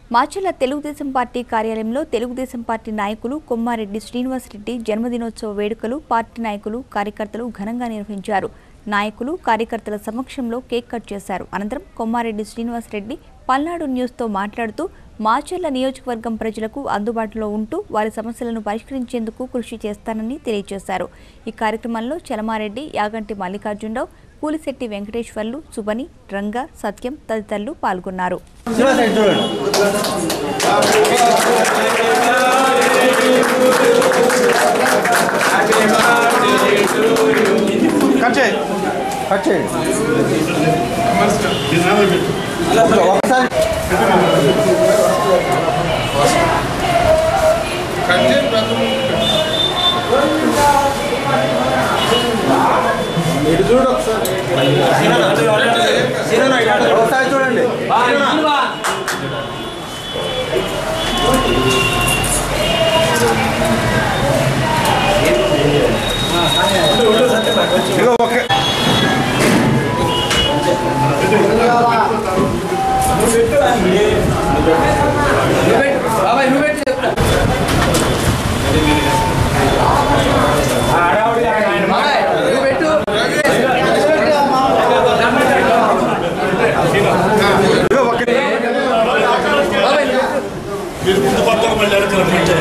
Macherla Telugu Desam party కార్యాలయంలో Telugu Desam party నాయకులు కొమ్మారెడ్డి శ్రీనివాసరెడ్డి జన్మదినోత్సవ వేడుకలు పార్టీ నాయకులు కార్యకర్తలు ఘనంగా నిర్వహించారు నాయకులు కార్యకర్తల సమక్షంలో కేక్ కట్ చేశారు అనంతరం కొమ్మారెడ్డి శ్రీనివాసరెడ్డి పల్నాడు న్యూస్తో మాట్లాడుతూ మాచర్ల నియోజకవర్గం ప్రజలకు అందుబాటులో ఉంటూ వారి సమస్యలను పరిష్కరించేందుకు కృషి చేస్తానని తెలియజేశారు ఈ కార్యక్రమంలో చలమారెడ్డి యాగంటి మల్లికార్జునరావు పూలిశెట్టి వెంకటేశ్వర్లు సుబని రంగ సత్యం తదితరులు పాల్గొన్నారు కట్ చేయి కట్ చేయండి ఒకసారి ఇటు చూడు ఒకసారి ఒకసారి చూడండి ఇదిగో ఓకే ఇదిగో ఓకే మీరు ముందు పక్కన మళ్ళీ వెనక్కి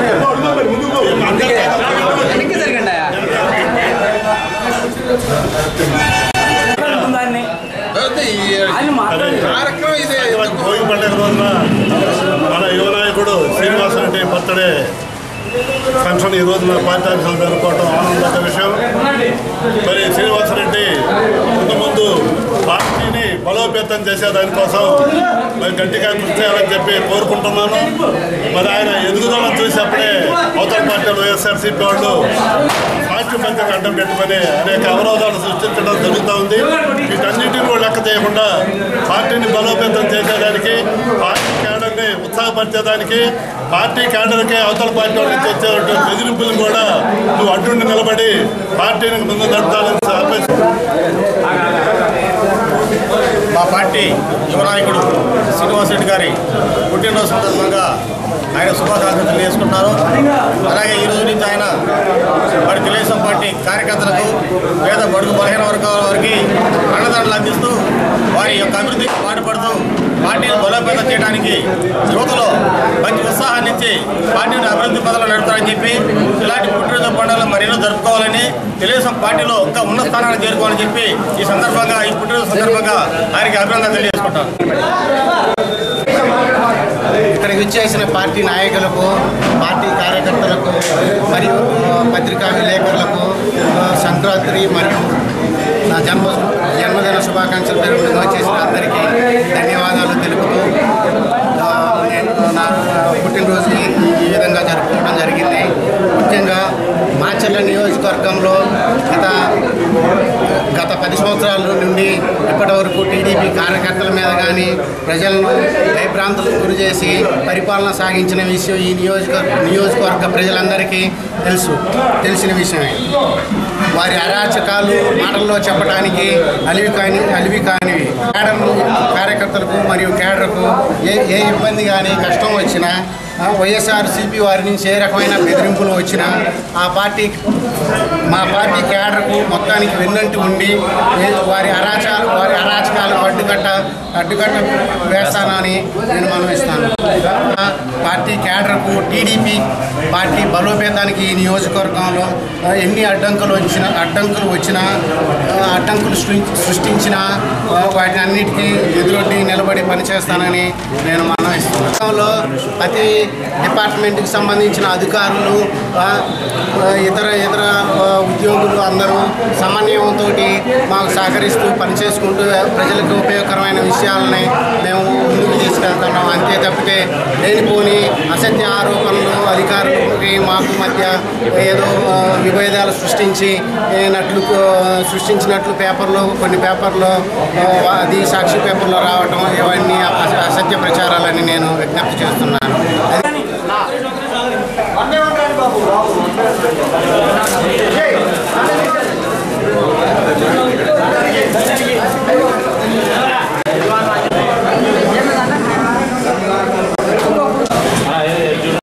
కార్యక్రమం ఇదే భోగి పండుగ రోజున మన యువ నాయకుడు శ్రీనివాస్ రెడ్డి బర్త్డే ఫంక్షన్ ఈ రోజున పార్టీ ఆఫీసులు జరుపుకోవటం ఆనందకర విషయం మరి శ్రీనివాసరెడ్డి ముందు ముందు పార్టీని బలోపేతం చేసే దానికోసం మరి గట్టిగా కృషి చేయాలని చెప్పి కోరుకుంటున్నాను మరి ఆయన ఎదుగుదలను చూసేప్పుడే అవతల పార్టీలు వైఎస్ఆర్సీపీ వాళ్ళు పార్టీ మధ్యకు అడ్డం పెట్టుకొని అనేక అవరోధాలు సృష్టించడం జరుగుతూ ఉంది వీటన్నిటిని కూడా లెక్క చేయకుండా పార్టీని బలోపేతం చేసేదానికి పార్టీ క్యాడర్ని ఉత్సాహపరిచేదానికి పార్టీ క్యాడర్కి అవతల పార్టీ వాళ్ళ నుంచి వచ్చేటువంటి బెదిరింపులను కూడా నువ్వు అడ్డుండి నిలబడి పార్టీని ముందు నడుపుతానని ఆపేసి మా పార్టీ యువ నాయకుడు శ్రీనివాసరెడ్డి గారి పుట్టినరోజు సందర్భంగా ఆయన శుభాకాంక్షలు తెలియజేసుకుంటున్నారు అలాగే ఈ రోజు నుంచి ఆయన మరి తెలుగుదేశం పార్టీ కార్యకర్తలకు పేద బడుగు బలహీన వర్గాల వారికి అండదండలు అందిస్తూ వారి యొక్క అభివృద్ధికి పాటుపడుతూ పార్టీని బలోపేతం చేయడానికి యువతలో మంచి ఉత్సాహాన్ని ఇచ్చి పార్టీని అభివృద్ధి పదవులు నడుపుతారని చెప్పి ఇలాంటి పుట్టినరోజు పండుగలు మరెన్నో జరుపుకోవాలని తెలుగుదేశం పార్టీలో ఇంకా ఉన్నత స్థానాన్ని చేరుకోవాలని చెప్పి ఈ సందర్భంగా ఈ పుట్టినరోజు సందర్భంగా ఆయనకి అభినందనలు తెలియజేసుకుంటాను ఇక్కడికి విచ్చేసిన పార్టీ నాయకులకు పార్టీ కార్యకర్తలకు మరియు ఆ, పత్రికా విలేకరులకు ఆ, సంక్రాంతి మరియు నా జన్మ జన్మదిన శుభాకాంక్షలు తెలుపుతూ చేసిన అందరికీ ధన్యవాదాలు తెలుపుతూ ఆ, నేను నా పుట్టినరోజుని ఈ విధంగా జరుపుకోవడం జరిగింది ముఖ్యంగా మాచర్ల నియోజకవర్గంలో గత గత పది సంవత్సరాల నుండి ఇప్పటి వరకు టీడీపీ కార్యకర్తల మీద కానీ ప్రజలను భయభ్రాంతులకు గురి చేసి పరిపాలన సాగించిన విషయం ఈ నియోజకవర్గ నియోజకవర్గ ప్రజలందరికీ తెలుసు తెలిసిన విషయమే వారి అరాచకాలు మాటల్లో చెప్పడానికి అలివి కాని అలివి కానివి కేడర్లు కార్యకర్తలకు మరియు కేడర్కు ఏ ఏ ఇబ్బంది కానీ కష్టం వచ్చినా ఆ, వైఎస్ఆర్సీపీ వారి నుంచి ఏ రకమైన బెదిరింపులు వచ్చినా ఆ పార్టీ మా పార్టీ క్యాడర్కు మొత్తానికి వెన్నంటి ఉండి ఏ- వారి అరాచకాలు వారి అరాచకాలకు అడ్డుకట్ట అడ్డుకట్ట వేస్తానని నేను మనవిస్తాను ఆ పార్టీ క్యాడర్కు టీడీపీ పార్టీ బలోపేతానికి ఈ నియోజకవర్గంలో ఆ, ఎన్ని అడ్డంకులు వచ్చిన అడ్డంకులు వచ్చినా ఆ, అడ్డంకులు సృష్టి- సృష్టించినా ఆ, వాటిని అన్నిటికీ ఎదురొడ్డి నిలబడి పనిచేస్తానని నేను మనవిస్తున్నాను ప్రతి డిపార్ట్మెంట్కి సంబంధించిన అధికారులు ఆ, ఆ, ఇతర ఇతర ఆ, ఉద్యోగులు అందరూ సమన్వయంతో మాకు సహకరిస్తూ పనిచేసుకుంటూ ప్రజలకు ఉపయోగకరమైన విషయాలని మేము ముందుకు తీసుకెళ్తున్నాం అంతే తప్పితే లేనిపోని అసత్య ఆరోపణలు అధికారులకి మాకు మధ్య ఏదో ఆ, విభేదాలు సృష్టించి ఏ, నట్లు ఆ, సృష్టించినట్లు పేపర్లో కొన్ని పేపర్లో ఆ, అది సాక్షి పేపర్లో రావటం ఇవన్నీ అస- అసత్య ప్రచారాలని నేను విజ్ఞప్తి చేస్తున్నాను అది